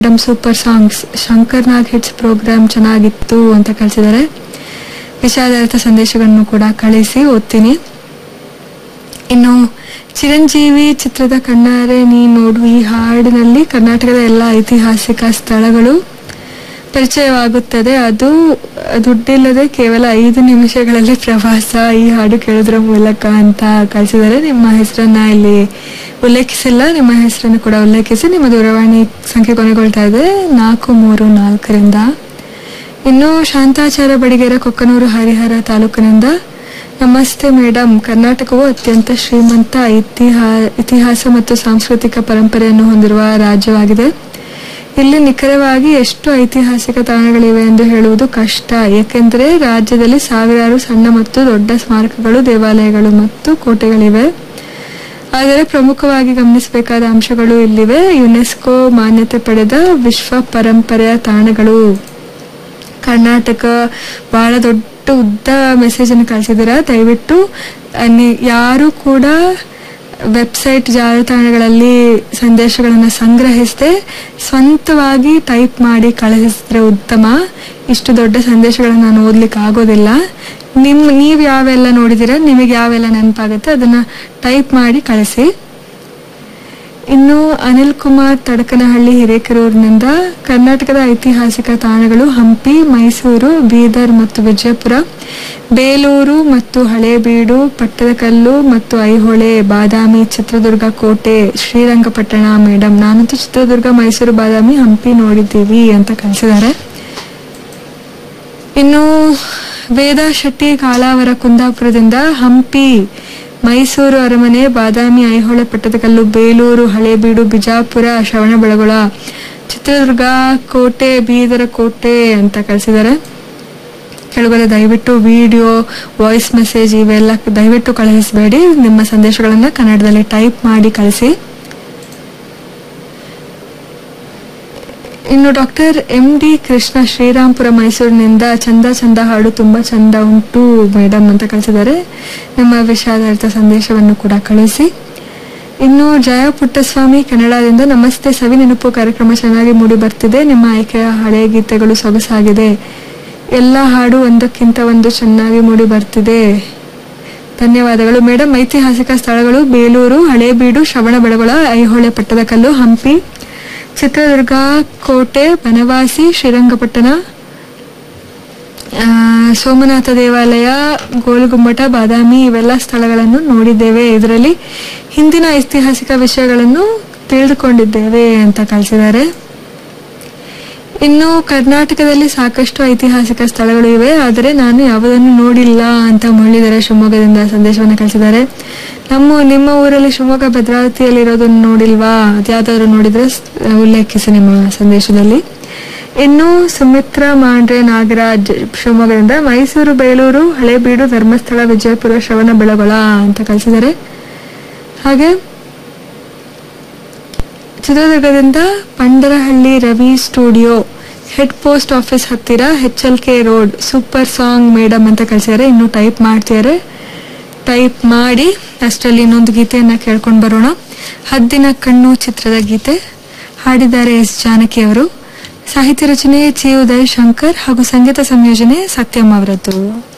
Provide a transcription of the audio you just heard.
madam super songs Shankar Nag hits programme ಚೆನ್ನಾಗಿತ್ತು ಅಂತ ಕಳಿಸಿದ್ದಾರೆ ವಿಷಾದಾರ್ಥ ಸಂದೇಶಗಳನ್ನು ಕೂಡ ಕಳಿಸಿ ಓದ್ತೀನಿ ಇನ್ನು ಚಿರಂಜೀವಿ ಚಿತ್ರದ ಕಣ್ಣಾರೆ ನೀ ನೋಡು ಈ ಹಾಡಿನಲ್ಲಿ ಕರ್ನಾಟಕದ ಎಲ್ಲ ಐತಿಹಾಸಿಕ ಸ್ಥಳಗಳು ಪರಿಚಯವಾಗುತ್ತದೆ ಅದು ದುಡ್ಡಿಲ್ಲದೆ ಕೇವಲ ಐದು ನಿಮಿಷಗಳಲ್ಲಿ ಪ್ರವಾಸ ಈ ಹಾಡು ಕೇಳೋದ್ರ ಮೂಲಕ ಅಂತ ಕಳಿಸಿದ್ದಾರೆ ನಿಮ್ಮ ಹೆಸರನ್ನ ಇಲ್ಲಿ ಉಲ್ಲೇಖಿಸಿಲ್ಲ ನಿಮ್ಮ ಹೆಸರನ್ನು ಕೂಡ ಉಲ್ಲೇಖಿಸಿ ನಿಮ್ಮ ದೂರವಾಣಿ ಸಂಖ್ಯೆ ಕೊನೆಗೊಳ್ತಾ ಇದೆ ನಾಲ್ಕು ಮೂರು ನಾಲ್ಕರಿಂದ ಇನ್ನು ಶಾಂತಾಚಾರ ಬಡಿಗೇರ ಕೊಕ್ಕನೂರು ಹರಿಹರ ತಾಲೂಕಿನಿಂದ ನಮಸ್ತೆ ಮೇಡಮ್ ಕರ್ನಾಟಕವು ಅತ್ಯಂತ ಶ್ರೀಮಂತ ಇತಿಹಾ ಇತಿಹಾಸ ಮತ್ತು ಸಾಂಸ್ಕೃತಿಕ ಪರಂಪರೆಯನ್ನು ಹೊಂದಿರುವ ರಾಜ್ಯವಾಗಿದೆ ಇಲ್ಲಿ ನಿಖರವಾಗಿ ಎಷ್ಟು ಐತಿಹಾಸಿಕ ತಾಣಗಳಿವೆ ಎಂದು ಹೇಳುವುದು ಕಷ್ಟ ಏಕೆಂದರೆ ರಾಜ್ಯದಲ್ಲಿ ಸಾವಿರಾರು ಸಣ್ಣ ಮತ್ತು ದೊಡ್ಡ ಸ್ಮಾರಕಗಳು ದೇವಾಲಯಗಳು ಮತ್ತು ಕೋಟೆಗಳಿವೆ ಆದರೆ ಪ್ರಮುಖವಾಗಿ ಗಮನಿಸಬೇಕಾದ ಅಂಶಗಳು ಇಲ್ಲಿವೆ ಯುನೆಸ್ಕೋ ಮಾನ್ಯತೆ ಪಡೆದ ವಿಶ್ವ ಪರಂಪರೆಯ ತಾಣಗಳು ಕರ್ನಾಟಕ ಬಹಳ ದೊಡ್ಡ ಉದ್ದ ಮೆಸೇಜ್ ಅನ್ನು ಕಳಿಸಿದ್ದೀರಾ ದಯವಿಟ್ಟು ಆ, ನಿ- ಯಾರು ಕೂಡ ವೆಬ್ಸೈಟ್ ಜಾಲತಾಣಗಳಲ್ಲಿ ಸಂದೇಶಗಳನ್ನು ಸಂಗ್ರಹಿಸದೆ ಸ್ವಂತವಾಗಿ ಟೈಪ್ ಮಾಡಿ ಕಳಿಸಿದ್ರೆ ಉತ್ತಮ ಇಷ್ಟು ದೊಡ್ಡ ಸಂದೇಶಗಳನ್ನು ನಾನು ಓದ್ಲಿಕ್ಕೆ ಆಗೋದಿಲ್ಲ ನಿಮ್ ನೀವ್ ಯಾವೆಲ್ಲ ನೋಡಿದಿರ ನಿಮಗೆ ಯಾವೆಲ್ಲ ನೆನಪಾಗುತ್ತೆ ಅದನ್ನ ಟೈಪ್ ಮಾಡಿ ಕಳಿಸಿ ಇನ್ನು ಅನಿಲ್ ಕುಮಾರ್ ತಡಕನಹಳ್ಳಿ ಹಿರೇಕೆರೂರಿನಿಂದ ಕರ್ನಾಟಕದ ಐತಿಹಾಸಿಕ ತಾಣಗಳು ಹಂಪಿ ಮೈಸೂರು ಬೀದರ್ ಮತ್ತು ವಿಜಯಪುರ ಬೇಲೂರು ಮತ್ತು ಹಳೇಬೀಡು ಪಟ್ಟದಕಲ್ಲು ಮತ್ತು ಐಹೊಳೆ ಬಾದಾಮಿ ಚಿತ್ರದುರ್ಗ ಕೋಟೆ ಶ್ರೀರಂಗಪಟ್ಟಣ ಮೇಡಮ್ ನಾನಂತೂ ಚಿತ್ರದುರ್ಗ ಮೈಸೂರು ಬಾದಾಮಿ ಹಂಪಿ ನೋಡಿದ್ದೀವಿ ಅಂತ ಕಳಿಸಿದ್ದಾರೆ ಇನ್ನು ವೇದ ಶೆಟ್ಟಿ ಕಾಲಾವರ ಕುಂದಾಪುರದಿಂದ ಹಂಪಿ ಮೈಸೂರು ಅರಮನೆ ಬಾದಾಮಿ ಐಹೊಳೆ ಪಟ್ಟದಕಲ್ಲು ಬೇಲೂರು ಹಳೇಬೀಡು ಬಿಜಾಪುರ ಶ್ರವಣಬೆಳಗೊಳ ಚಿತ್ರದುರ್ಗ ಕೋಟೆ ಬೀದರ ಕೋಟೆ ಅಂತ ಕಳಿಸಿದ್ದಾರೆ ಕೆಳಗಡೆ ದಯವಿಟ್ಟು ವಿಡಿಯೋ ವಾಯ್ಸ್ ಮೆಸೇಜ್ ಇವೆಲ್ಲ ದಯವಿಟ್ಟು ಕಳುಹಿಸಬೇಡಿ ನಿಮ್ಮ ಸಂದೇಶಗಳನ್ನ ಕನ್ನಡದಲ್ಲಿ ಟೈಪ್ ಮಾಡಿ ಕಳಿಸಿ ಇನ್ನು doctor M D Krishna Shrirampura ಮೈಸೂರಿನಿಂದ ಚಂದ ಚಂದ ಹಾಡು ತುಂಬಾ ಚಂದ ಉಂಟು ಮೇಡಮ್ ಅಂತ ಕಳಿಸಿದ್ದಾರೆ ನಿಮ್ಮ ವಿಷಾದಾರ್ಥ ಸಂದೇಶವನ್ನು ಕೂಡ ಕಳಿಸಿ ಇನ್ನು ಜಯ ಪುಟ್ಟಸ್ವಾಮಿ ಕನ್ನಡದಿಂದ ನಮಸ್ತೆ ಸವಿ ನೆನಪು ಕಾರ್ಯಕ್ರಮ ಚೆನ್ನಾಗಿ ಮೂಡಿ ಬರ್ತಿದೆ ನಿಮ್ಮ ಆಯ್ಕೆಯ ಹಳೆಯ ಗೀತೆಗಳು ಸೊಗಸಾಗಿದೆ ಎಲ್ಲ ಹಾಡು ಒಂದಕ್ಕಿಂತ ಒಂದು ಚೆನ್ನಾಗಿ ಮೂಡಿ ಬರ್ತಿದೆ ಧನ್ಯವಾದಗಳು ಮೇಡಮ್ ಐತಿಹಾಸಿಕ ಸ್ಥಳಗಳು ಬೇಲೂರು ಹಳೇಬೀಡು ಶ್ರವಣಬೆಳಗೊಳ ಐಹೊಳೆ ಪಟ್ಟದಕಲ್ಲು ಹಂಪಿ ಚಿತ್ರದುರ್ಗ ಕೋಟೆ ಬನವಾಸಿ ಶ್ರೀರಂಗಪಟ್ಟಣ ಆ, ಸೋಮನಾಥ ದೇವಾಲಯ ಗೋಲಗುಮ್ಮಟ ಬಾದಾಮಿ ಇವೆಲ್ಲ ಸ್ಥಳಗಳನ್ನು ನೋಡಿದ್ದೇವೆ ಇದರಲ್ಲಿ ಹಿಂದಿನ ಐತಿಹಾಸಿಕ ವಿಷಯಗಳನ್ನು ತಿಳಿದುಕೊಂಡಿದ್ದೇವೆ ಅಂತ ಕಳಿಸಿದ್ದಾರೆ ಇನ್ನು ಕರ್ನಾಟಕದಲ್ಲಿ ಸಾಕಷ್ಟು ಐತಿಹಾಸಿಕ ಸ್ಥಳಗಳು ಇವೆ ಆದರೆ ನಾನು ಯಾವುದನ್ನು ನೋಡಿಲ್ಲ ಅಂತ ಮುರಳೀಧರ ಶಿವಮೊಗ್ಗದಿಂದ ಸಂದೇಶವನ್ನು ಕಳಿಸಿದ್ದಾರೆ ನಮ್ಮ ನಿಮ್ಮ ಊರಲ್ಲಿ ಶಿವಮೊಗ್ಗ ಭದ್ರಾವತಿಯಲ್ಲಿ ಇರೋದನ್ನು ನೋಡಿಲ್ವಾ ಅದ್ಯಾವ್ದಾದ್ರು ನೋಡಿದ್ರೆ ಸ್- ಉಲ್ಲೇಖಿಸಿ ನಿಮ್ಮ ಸಂದೇಶದಲ್ಲಿ ಇನ್ನು ಸುಮಿತ್ರಾ ಮಾಂಡ್ರೆ ನಾಗರಾಜ್ ಶಿವಮೊಗ್ಗದಿಂದ ಮೈಸೂರು ಬೇಲೂರು ಹಳೇಬೀಡು ಧರ್ಮಸ್ಥಳ ವಿಜಯಪುರ ಶ್ರವಣ ಬೆಳಗೊಳ ಅಂತ ಕಳಿಸಿದ್ದಾರೆ ಹಾಗೆ ಚಿತ್ರದುರ್ಗದಿಂದ Pandarahalli Ravi studio head post office ಹತ್ತಿರ H L K road super song madam ಅಂತ ಕಳಿಸಿದ್ದಾರೆ ಇನ್ನು ಟೈಪ್ ಮಾಡ್ತಿದ್ದಾರೆ ಟೈಪ್ ಮಾಡಿ ಅಷ್ಟರಲ್ಲಿ ಇನ್ನೊಂದು ಗೀತೆಯನ್ನ ಕೇಳ್ಕೊಂಡು ಬರೋಣ ಹದ್ದಿನ ಕಣ್ಣು ಚಿತ್ರದ ಗೀತೆ ಹಾಡಿದ್ದಾರೆ ಎಸ್ ಜಾನಕಿ ಅವರು ಸಾಹಿತ್ಯ ರಚನೆ ಚಿ ಉದಯ್ ಶಂಕರ್ ಹಾಗೂ ಸಂಗೀತ ಸಂಯೋಜನೆ ಸತ್ಯಂ ಅವರದ್ದು